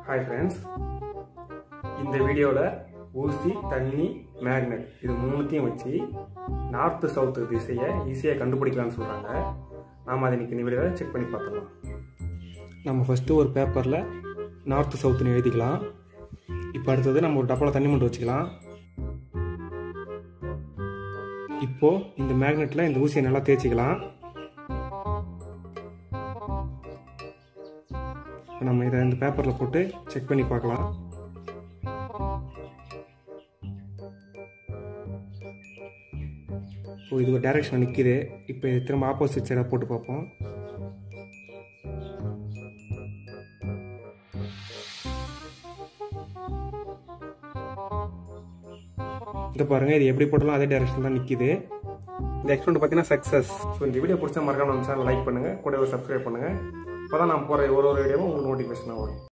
hi friends இந்த வீடியோவில் ஊசி தண்ணி மேக்னெட் இது மூணுத்தையும் வச்சு நார்த்து சவுத்து திசையை ஈஸியாக கண்டுபிடிக்கலாம்னு சொல்கிறாங்க நாம் அதை இன்னைக்கு இந்த வீடியோவில் செக் பண்ணி பார்த்துக்கலாம் நம்ம ஃபஸ்ட்டு ஒரு பேப்பரில் நார்த்து சவுத்துன்னு எழுதிக்கலாம் இப்போ அடுத்தது நம்ம ஒரு டப்பாவில் தண்ணி மட்டும் வச்சுக்கலாம் இப்போது இந்த மேக்னெட்டில் இந்த ஊசியை நல்லா தேய்ச்சிக்கலாம் இப்போ நம்ம இதை இந்த பேப்பரில் போட்டு செக் பண்ணி பார்க்கலாம் ஸோ இது ஒரு டைரக்ஷன் நிற்கிது இப்போ இது திரும்ப ஆப்போசிட் சைடாக போட்டு பார்ப்போம் இதை பாருங்கள் இது எப்படி போட்டாலும் அதே டைரக்ஷன் தான் நிற்கிது இந்த எக்ஸ்பெரிமெண்ட் பார்த்தீங்கன்னா சக்ஸஸ் ஸோ இந்த வீடியோ பிடிச்சா மறக்காம நம்ம சேனல் லைக் பண்ணுங்கள் கூட ஒரு சப்ஸ்கிரைப் பண்ணுங்கள் அப்போ தான் நான் போகிற ஒரு ஒரு வீடியோவும் உங்களுக்கு நோட்டிஃபிகேஷனாக வரும்